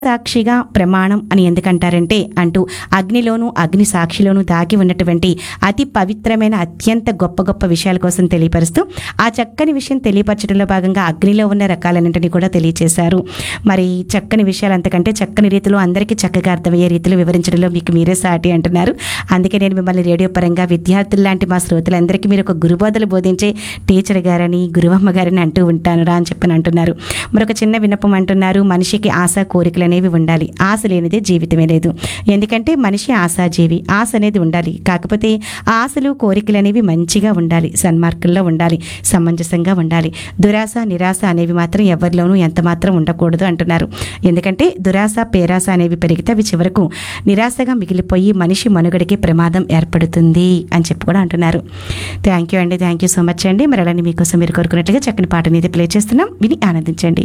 సాక్షిగా ప్రమాణం అని ఎందుకంటారంటే అంటూ అగ్నిలోను అగ్ని సాక్షిలోను దాగి ఉన్నటువంటి అతి పవిత్రమైన అత్యంత గొప్ప గొప్ప విషయాల కోసం తెలియపరుస్తూ ఆ చక్కని విషయం తెలియపరచడంలో భాగంగా అగ్నిలో ఉన్న రకాలన్నింటినీ కూడా తెలియచేశారు మరి చక్కని విషయాలు అంతకంటే చక్కని రీతిలో అందరికీ చక్కగా అర్థమయ్యే రీతిలో వివరించడంలో మీకు మీరే సాటి అంటున్నారు అందుకే నేను మిమ్మల్ని రేడియో పరంగా విద్యార్థులు లాంటి మా శ్రోతలందరికీ మీరు ఒక గురుబోధలు బోధించే టీచర్ గారని గురువమ్మ గారని అంటూ ఉంటాను రా అని చెప్పని అంటున్నారు మరొక చిన్న విన్నపం అంటున్నారు మనిషికి ఆశ కోరికలు అనేవి ఉండాలి ఆశ లేనిదే జీవితమే లేదు ఎందుకంటే మనిషి ఆశాజీవి ఆశ అనేది ఉండాలి కాకపోతే ఆ ఆశలు కోరికలు అనేవి మంచిగా ఉండాలి సన్మార్గంలో ఉండాలి సమంజసంగా ఉండాలి దురాశ నిరాశ అనేవి మాత్రం ఎవరిలోనూ ఎంత మాత్రం ఉండకూడదు అంటున్నారు ఎందుకంటే దురాశ పేరాశ అనేవి పెరిగితే అవి చివరకు నిరాశగా మిగిలిపోయి మనిషి మనుగడికి ప్రమాదం ఏర్పడుతుంది అని చెప్పి కూడా అంటున్నారు థ్యాంక్ యూ అండి థ్యాంక్ యూ సో మచ్ అండి మరి అలానే మీకోసం మీరు కోరుకున్నట్లుగా చక్కని పాటని అయితే ప్లే చేస్తున్నాం విని ఆనందించండి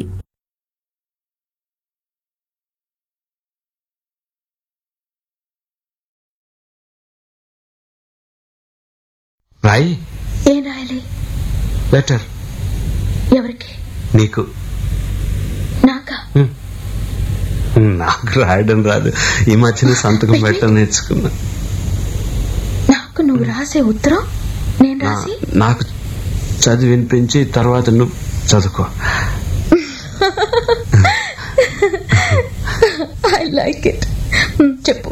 రాయి ఏం రాయాలి లెటర్ ఎవరికి నీకు నాకా నాకు రాయడం రాదు ఈ మధ్యన సంతకం పెట్టడం నేర్చుకున్నా నాకు నువ్వు రాసే ఉత్తరం నేను నా- రాసి నాకు చదివి వినిపించి తర్వాత నువ్వు చదువుకో ఐ లైక్ ఇట్ చెప్పు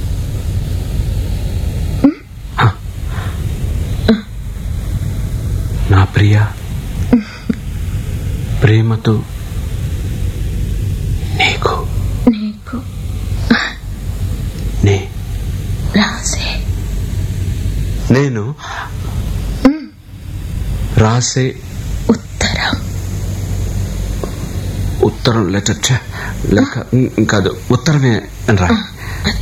నా ప్రియ ప్రేమతో నీకు నీకు నే రాసే నేను రాసే ఉత్తరం ఉత్తరం లెటర్ ఛే, లేక ఉమ్, కాదు ఉత్తరమే అని రా ఆ,